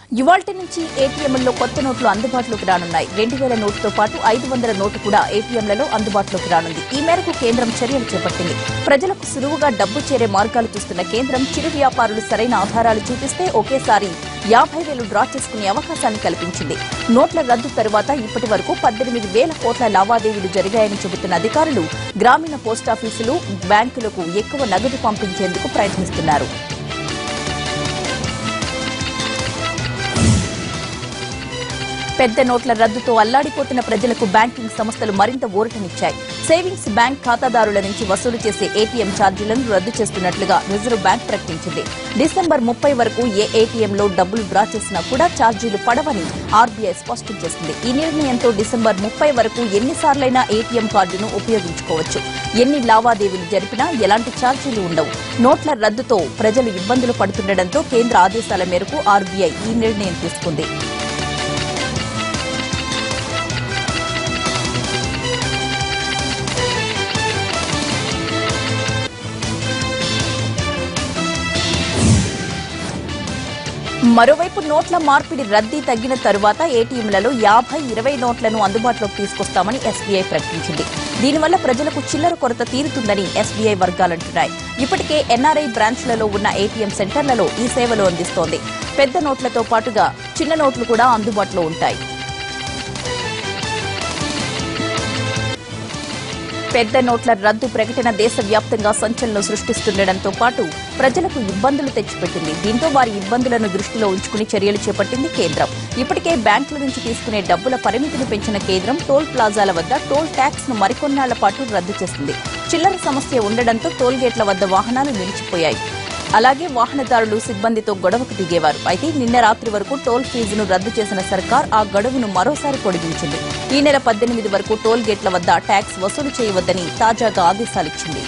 ఇవాల్టి నుంచి ఏటీఎంల్లో కొత్త నోట్లు అందుబాటులోకి రానున్నాయి రెండు వేల నోటుతో పాటు ఐదు వందల నోటు కూడా ఏటీఎంలలో అందుబాటులోకి రానుంది ఈ మేరకు కేంద్రం చర్యలు చేపట్టింది ప్రజలకు సులువుగా డబ్బు చేరే మార్గాలు చూస్తున్న కేంద్రం చిరు వ్యాపారులు సరైన ఆధారాలు చూపిస్తే ఒకేసారి యాభై వేలు డ్రా చేసుకునే అవకాశాన్ని కల్పించింది నోట్ల రద్దు తరువాత ఇప్పటి వరకు పద్దెనిమిది వేల కోట్ల లావాదేవీలు జరిగాయని చెబుతున్న అధికారులు గ్రామీణ పోస్టాఫీసులు బ్యాంకులకు ఎక్కువ నగదు పంపించేందుకు ప్రయత్నిస్తున్నారు పెద్ద నోట్ల రద్దుతో అల్లాడిపోతున్న ప్రజలకు బ్యాంకింగ్ సంస్థలు మరింత ఊరటనిచ్చాయి సేవింగ్స్ బ్యాంక్ ఖాతాదారుల నుంచి వసూలు చేసే ఏటీఎం ఛార్జీలను రద్దు చేస్తున్నట్లుగా రిజర్వ్ బ్యాంక్ ప్రకటించింది డిసెంబర్ ముప్పై వరకు ఏ ఏటీఎంలో డబ్బులు డ్రా చేసినా కూడా ఛార్జీలు పడవని ఆర్బీఐ స్పష్టం చేసింది ఈ నిర్ణయంతో డిసెంబర్ ముప్పై వరకు ఎన్నిసార్లైనా ఏటీఎం కార్డును ఉపయోగించుకోవచ్చు ఎన్ని లావాదేవీలు జరిపినా ఎలాంటి ఛార్జీలు ఉండవు నోట్ల రద్దుతో ప్రజలు ఇబ్బందులు పడుతుండటంతో కేంద్ర ఆదేశాల మేరకు ఆర్బీఐ ఈ నిర్ణయం తీసుకుంది మరోవైపు నోట్ల మార్పిడి రద్దీ తగ్గిన తరువాత ఏటీఎంలలో యాభై ఇరవై నోట్లను అందుబాటులోకి తీసుకొస్తామని ఎస్బీఐ ప్రకటించింది దీనివల్ల ప్రజలకు చిల్లర కొరత తీరుతుందని ఎస్బీఐ వర్గాలంటున్నాయి ఇప్పటికే ఎన్ఆర్ఐ బ్రాంచ్లలో ఉన్న ఏటీఎం సెంటర్లలో ఈ సేవలు అందిస్తోంది పెద్ద నోట్లతో పాటుగా చిన్న నోట్లు కూడా అందుబాటులో ఉంటాయి పెద్ద నోట్ల రద్దు ప్రకటన దేశవ్యాప్తంగా సంచలనం సృష్టిస్తుండటంతో పాటు ప్రజలకు ఇబ్బందులు తెచ్చిపెట్టింది దీంతో వారి ఇబ్బందులను దృష్టిలో ఉంచుకుని చర్యలు చేపట్టింది కేంద్రం ఇప్పటికే బ్యాంకుల నుంచి తీసుకునే డబ్బుల పరిమితిని పెంచిన కేంద్రం టోల్ ప్లాజాల వద్ద టోల్ ట్యాక్స్ ను మరికొన్నాళ్ల పాటు రద్దు చేసింది చిల్లర సమస్య ఉండడంతో టోల్ గేట్ల వద్ద వాహనాలు నిలిచిపోయాయి అలాగే వాహనదారులు సిబ్బందితో గొడవకు దిగేవారు అయితే నిన్న రాత్రి వరకు టోల్ ఫీజును రద్దు చేసిన సర్కార్ ఆ గడువును మరోసారి పొడిగించింది ఈ నెల పద్దెనిమిది వరకు టోల్ గేట్ల వద్ద ట్యాక్స్ వసూలు చేయవద్దని తాజాగా ఆదేశాలిచ్చింది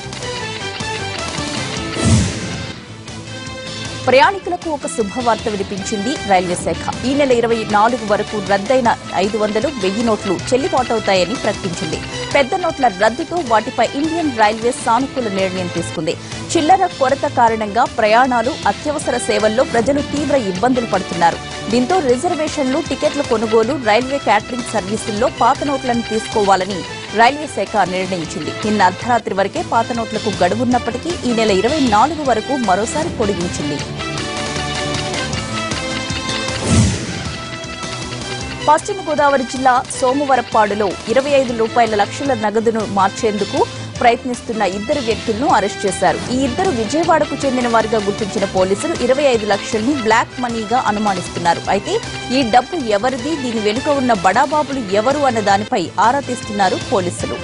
ప్రయాణికులకు ఒక శుభవార్త వినిపించింది రైల్వే శాఖ ఈ నెల ఇరవై నాలుగు వరకు రద్దయిన ఐదు వందలు వెయ్యి నోట్లు చెల్లుబాటవుతాయని ప్రకటించింది పెద్ద నోట్ల రద్దుతో వాటిపై ఇండియన్ రైల్వేస్ సానుకూల నిర్ణయం తీసుకుంది చిల్లర కొరత కారణంగా ప్రయాణాలు అత్యవసర సేవల్లో ప్రజలు తీవ్ర ఇబ్బందులు పడుతున్నారు దీంతో రిజర్వేషన్లు టికెట్ల కొనుగోలు రైల్వే క్యాటరింగ్ సర్వీసుల్లో పాత నోట్లను తీసుకోవాలని రైల్వే శాఖ నిర్ణయించింది నిన్న అర్ధరాత్రి వరకే పాత నోట్లకు గడువున్నప్పటికీ ఈ నెల ఇరవై నాలుగు వరకు మరోసారి పొడిగించింది పశ్చిమ గోదావరి జిల్లా సోమవరపాడులో ఇరవై ఐదు రూపాయల లక్షల నగదును మార్చేందుకు ప్రయత్నిస్తున్న ఇద్దరు వ్యక్తులను అరెస్ట్ చేశారు ఈ ఇద్దరు విజయవాడకు చెందిన వారిగా గుర్తించిన పోలీసులు ఇరవై ఐదు లక్షల్ని బ్లాక్ మనీగా అనుమానిస్తున్నారు అయితే ఈ డబ్బు ఎవరిది దీని వెనుక ఉన్న బడాబాబులు ఎవరు అన్న దానిపై ఆరా తీస్తున్నారు పోలీసులు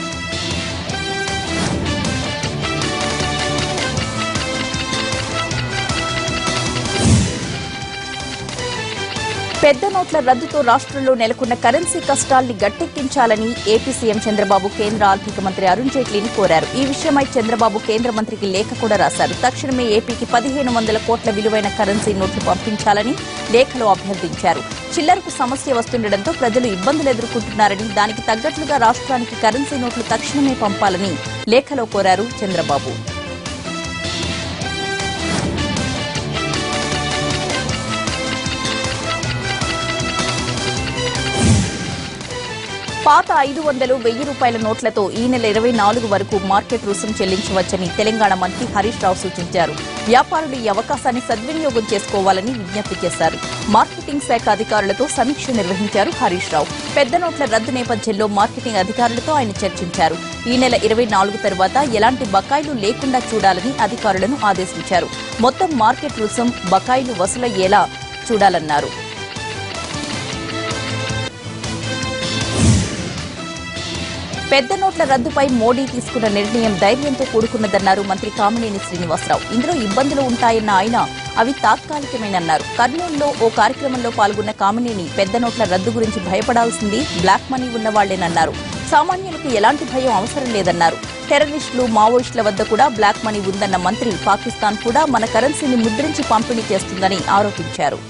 పెద్ద నోట్ల రద్దుతో రాష్ట్రంలో నెలకొన్న కరెన్సీ కష్టాల్ని గట్టెక్కించాలని ఏపీ సీఎం చంద్రబాబు కేంద్ర ఆర్థిక మంత్రి అరుణ్ జైట్లీని కోరారు ఈ విషయమై చంద్రబాబు కేంద్ర మంత్రికి లేఖ కూడా రాశారు తక్షణమే ఏపీకి పదిహేను వందల కోట్ల విలువైన కరెన్సీ నోట్లు పంపించాలని లేఖలో అభ్యర్థించారు చిల్లరకు సమస్య వస్తుండటంతో ప్రజలు ఇబ్బందులు ఎదుర్కొంటున్నారని దానికి తగ్గట్లుగా రాష్ట్రానికి కరెన్సీ నోట్లు తక్షణమే పంపాలని లేఖలో కోరారు చంద్రబాబు పాత ఐదు వందలు వెయ్యి రూపాయల నోట్లతో ఈ నెల ఇరవై నాలుగు వరకు మార్కెట్ రుసుం చెల్లించవచ్చని తెలంగాణ మంత్రి హరీష్ రావు సూచించారు వ్యాపారులు ఈ అవకాశాన్ని సద్వినియోగం చేసుకోవాలని విజ్ఞప్తి చేశారు మార్కెటింగ్ శాఖ అధికారులతో సమీక్ష నిర్వహించారు హరీష్ రావు పెద్ద నోట్ల రద్దు నేపథ్యంలో మార్కెటింగ్ అధికారులతో ఆయన చర్చించారు ఈ నెల ఇరవై నాలుగు తర్వాత ఎలాంటి బకాయిలు లేకుండా చూడాలని అధికారులను ఆదేశించారు మొత్తం మార్కెట్ రుసుం బకాయిలు వసూలయ్యేలా చూడాలన్నారు పెద్ద నోట్ల రద్దుపై మోడీ తీసుకున్న నిర్ణయం ధైర్యంతో కూడుకున్నదన్నారు మంత్రి కామినేని శ్రీనివాసరావు ఇందులో ఇబ్బందులు ఉంటాయన్న ఆయన అవి తాత్కాలికమేనన్నారు కర్నూలులో ఓ కార్యక్రమంలో పాల్గొన్న కామినేని పెద్ద నోట్ల రద్దు గురించి భయపడాల్సింది బ్లాక్ మనీ ఉన్న వాళ్లేనన్నారు సామాన్యులకు ఎలాంటి భయం అవసరం లేదన్నారు టెర్రరిస్టులు మావోయిస్టుల వద్ద కూడా బ్లాక్ మనీ ఉందన్న మంత్రి పాకిస్తాన్ కూడా మన కరెన్సీని ముద్రించి పంపిణీ చేస్తుందని ఆరోపించారు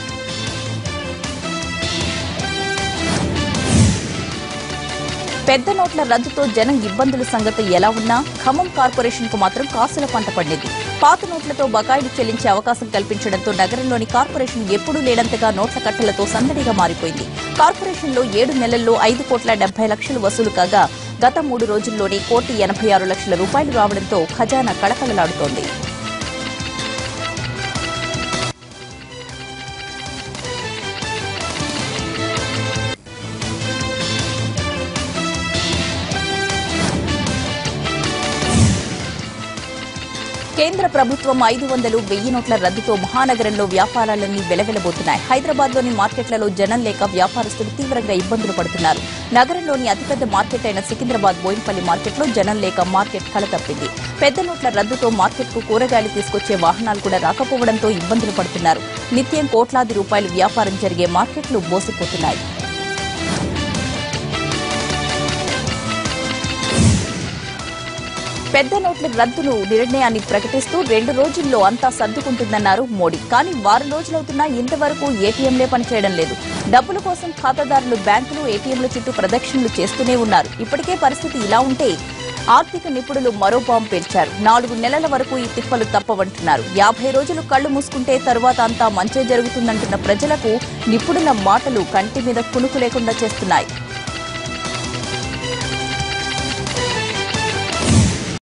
పెద్ద నోట్ల రద్దుతో జనం ఇబ్బందుల సంగతి ఎలా ఉన్నా ఖమ్మం కార్పొరేషన్ కు మాత్రం కాసుల పంట పండింది పాత నోట్లతో బకాయిలు చెల్లించే అవకాశం కల్పించడంతో నగరంలోని కార్పొరేషన్ ఎప్పుడూ లేనంతగా నోట్ల కట్టలతో సందడిగా మారిపోయింది కార్పొరేషన్లో ఏడు నెలల్లో ఐదు కోట్ల డెబ్బై లక్షలు వసూలు కాగా గత మూడు రోజుల్లోనే కోటి ఎనభై ఆరు లక్షల రూపాయలు రావడంతో ఖజానా కళకళలాడుతోంది కేంద్ర ప్రభుత్వం ఐదు వందలు వెయ్యి నోట్ల రద్దుతో మహానగరంలో వ్యాపారాలన్నీ వెలవెలబోతున్నాయి హైదరాబాద్ లోని మార్కెట్లలో జనం లేక వ్యాపారస్తులు తీవ్రంగా ఇబ్బందులు పడుతున్నారు నగరంలోని అతిపెద్ద మార్కెట్ అయిన సికింద్రాబాద్ బోయిన్పల్లి మార్కెట్లో జనం లేక మార్కెట్ కలతప్పింది పెద్ద నోట్ల రద్దుతో మార్కెట్కు కూరగాయలు తీసుకొచ్చే వాహనాలు కూడా రాకపోవడంతో ఇబ్బందులు పడుతున్నారు నిత్యం కోట్లాది రూపాయలు వ్యాపారం జరిగే మార్కెట్లు బోసిపోతున్నాయి పెద్ద నోట్ల రద్దును నిర్ణయాన్ని ప్రకటిస్తూ రెండు రోజుల్లో అంతా సర్దుకుంటుందన్నారు మోడీ కానీ వారం రోజులవుతున్నా ఇంతవరకు ఏటీఎంలే పనిచేయడం లేదు డబ్బుల కోసం ఖాతాదారులు బ్యాంకులు ఏటీఎంల చుట్టూ ప్రదక్షిణలు చేస్తూనే ఉన్నారు ఇప్పటికే పరిస్థితి ఇలా ఉంటే ఆర్థిక నిపుణులు మరో బాంబు పేర్చారు నాలుగు నెలల వరకు ఈ తిప్పలు తప్పవంటున్నారు యాభై రోజులు కళ్లు మూసుకుంటే తరువాత అంతా మంచే జరుగుతుందంటున్న ప్రజలకు నిపుణుల మాటలు కంటి మీద కునుకు లేకుండా చేస్తున్నాయి